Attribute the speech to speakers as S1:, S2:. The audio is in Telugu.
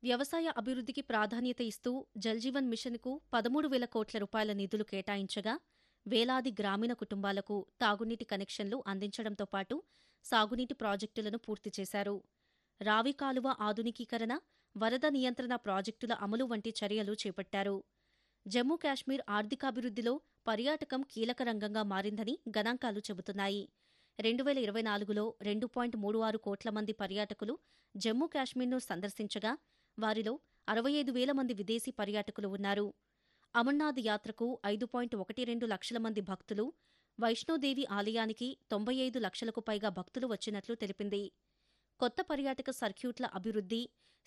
S1: వ్యవసాయ అభివృద్ధికి ప్రాధాన్యత ఇస్తూ జల్జీవన్ మిషన్కు పదమూడు వేల కోట్ల రూపాయల నిధులు కేటాయించగా వేలాది గ్రామీణ కుటుంబాలకు తాగునీటి కనెక్షన్లు అందించడంతో పాటు సాగునీటి ప్రాజెక్టులను పూర్తి చేశారు రావి కాలువ ఆధునికీకరణ వరద నియంత్రణ ప్రాజెక్టుల అమలు వంటి చర్యలు చేపట్టారు జమ్మూ కాశ్మీర్ ఆర్థికాభివృద్ధిలో పర్యాటకం కీలక రంగంగా మారిందని గణాంకాలు చెబుతున్నాయి రెండు వేల ఇరవై నాలుగులో రెండు పాయింట్ మూడు ఆరు కోట్ల మంది పర్యాటకులు జమ్మూ కాశ్మీర్ను సందర్శించగా వారిలో అరవై ఐదు వేల మంది విదేశీ పర్యాటకులు ఉన్నారు అమర్నాథ్ యాత్రకు ఐదు పాయింట్ ఒకటి రెండు లక్షల మంది భక్తులు వైష్ణోదేవి ఆలయానికి తొంభై ఐదు లక్షలకు పైగా భక్తులు వచ్చినట్లు తెలిపింది కొత్త పర్యాటక సర్క్యూట్ల అభివృద్ధి